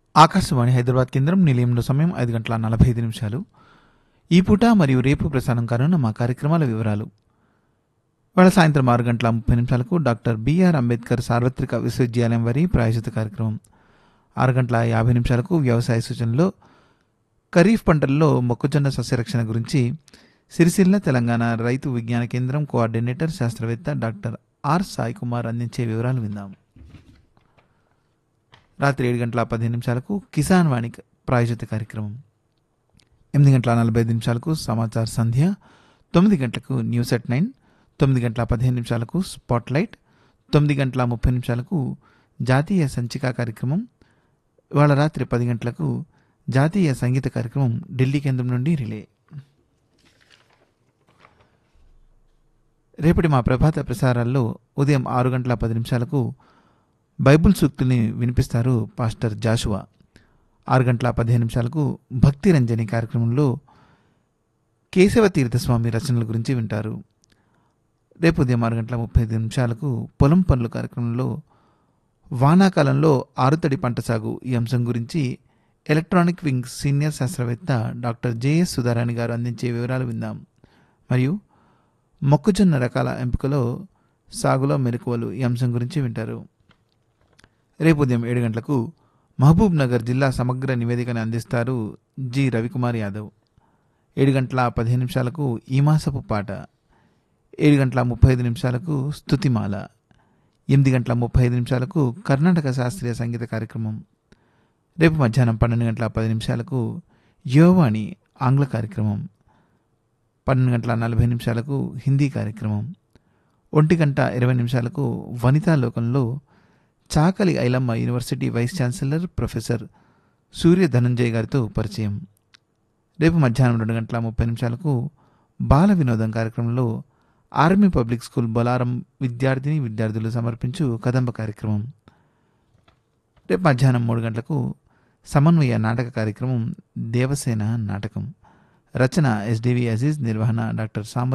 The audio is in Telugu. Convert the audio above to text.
ఆకాశవాణి హైదరాబాద్ కేంద్రం నిలయంలో సమయం ఐదు గంటల నలభై ఐదు నిమిషాలు ఈ పూట మరియు రేపు ప్రసారం కానున్న మా కార్యక్రమాల వివరాలు వేళ సాయంత్రం ఆరు గంటల ముప్పై నిమిషాలకు డాక్టర్ బిఆర్ అంబేద్కర్ సార్వత్రిక విశ్వవిద్యాలయం వారి ప్రాయోజిత కార్యక్రమం ఆరు గంటల యాభై నిమిషాలకు వ్యవసాయ సూచనలో ఖరీఫ్ పంటల్లో మొక్కజొన్న సస్యరక్షణ గురించి సిరిసిల్ల తెలంగాణ రైతు విజ్ఞాన కేంద్రం కోఆర్డినేటర్ శాస్త్రవేత్త డాక్టర్ ఆర్ సాయి కుమార్ అందించే వివరాలు విందాం రాత్రి ఏడు గంటల పదిహేను నిమిషాలకు కిసాన్ వాణి ప్రాయోజిత కార్యక్రమం ఎనిమిది గంటల నలభై ఐదు నిమిషాలకు సమాచార సంధ్య తొమ్మిది గంటలకు న్యూస్ ఎట్ నైన్ తొమ్మిది గంటల పదిహేను నిమిషాలకు స్పాట్ లైట్ తొమ్మిది గంటల ముప్పై నిమిషాలకు జాతీయ సంచిక కార్యక్రమం ఇవాళ రాత్రి పది గంటలకు జాతీయ సంగీత కార్యక్రమం ఢిల్లీ కేంద్రం నుండి రిలే రేపటి మా ప్రభాత ప్రసారాల్లో ఉదయం ఆరు గంటల పది నిమిషాలకు బైబుల్ సూక్తుల్ని వినిపిస్తారు పాస్టర్ జాషువా ఆరు గంటల పదిహేను నిమిషాలకు భక్తి రంజని కార్యక్రమంలో కేశవ తీర్థస్వామి రచనల గురించి వింటారు రేపు ఉదయం ఆరు గంటల ముప్పై ఐదు నిమిషాలకు పొలం పనులు కార్యక్రమంలో వానాకాలంలో ఆరుతడి పంట సాగు ఈ అంశం గురించి ఎలక్ట్రానిక్ వింగ్ సీనియర్ శాస్త్రవేత్త డాక్టర్ జేఎస్ సుధారాణి గారు అందించే వివరాలు విందాం మరియు మొక్కజొన్న రకాల ఎంపికలో సాగులో మెలకువలు ఈ అంశం గురించి వింటారు రేపు ఉదయం ఏడు గంటలకు మహబూబ్ నగర్ జిల్లా సమగ్ర నివేదికను అందిస్తారు జి రవికుమార్ యాదవ్ ఏడు గంటల పదిహేను నిమిషాలకు ఈ మాసపు పాట ఏడు గంటల ముప్పై ఐదు నిమిషాలకు స్తుతిమాల ఎనిమిది గంటల ముప్పై ఐదు నిమిషాలకు కర్ణాటక శాస్త్రీయ సంగీత కార్యక్రమం రేపు మధ్యాహ్నం పన్నెండు గంటల పది నిమిషాలకు యోవాణి ఆంగ్ల కార్యక్రమం పన్నెండు గంటల నలభై నిమిషాలకు హిందీ కార్యక్రమం ఒంటి గంట ఇరవై నిమిషాలకు వనితా లోకంలో Chakali Ailamma university vice chancellor professor Surya Dhananjay గారితో పరిచయం రేపు మధ్యాహ్నం రెండు గంటల ముప్పై నిమిషాలకు బాల వినోదం కార్యక్రమంలో ఆర్మీ పబ్లిక్ స్కూల్ బొలారం విద్యార్థిని విద్యార్థులు సమర్పించు కదంబ కార్యక్రమం రేపు మధ్యాహ్నం మూడు గంటలకు సమన్వయ నాటక కార్యక్రమం దేవసేన నాటకం రచన ఎస్డివి అజీజ్ నిర్వహణ డాక్టర్ సాంబ